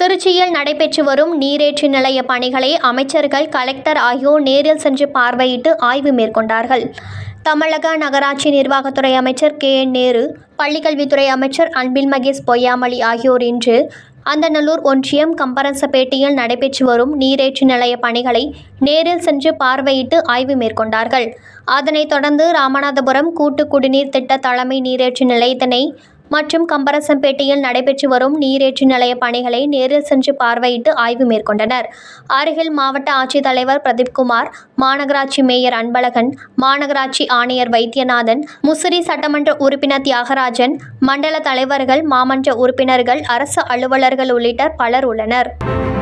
திருச்சியில் நடைபெற்று வரும் நீரேற்று நிலைய பணிகளை அமைச்சர்கள் கலெக்டர் ஆகியோர் நேரில் சென்று பார்வையிட்டு ஆய்வு மேற்கொண்டார்கள் தமிழக நகராட்சி நிர்வாகத்துறை அமைச்சர் கே என் நேரு பள்ளிக்கல்வித்துறை அமைச்சர் அன்பில் மகேஷ் பொய்யாமொழி ஆகியோர் இன்று அந்தநல்லூர் ஒன்றியம் கம்பரசப்பேட்டையில் நடைபெற்று வரும் நீரேற்று நிலைய பணிகளை நேரில் சென்று பார்வையிட்டு ஆய்வு மேற்கொண்டார்கள் அதனைத் தொடர்ந்து ராமநாதபுரம் கூட்டு குடிநீர் திட்ட தலைமை நீரேற்று நிலையத்தினை மற்றும் கம்பரசம்பேட்டையில் நடைபெற்று வரும் நீரேற்று நிலைய பணிகளை நேரில் சென்று பார்வையிட்டு ஆய்வு மேற்கொண்டனர் அருகில் மாவட்ட ஆட்சித்தலைவர் பிரதீப்குமார் மாநகராட்சி மேயர் அன்பழகன் மாநகராட்சி ஆணையர் வைத்தியநாதன் முசிறி சட்டமன்ற உறுப்பினர் தியாகராஜன் மண்டல தலைவர்கள் மாமன்ற உறுப்பினர்கள் அரசு அலுவலர்கள் உள்ளிட்ட பலர் உள்ளனர்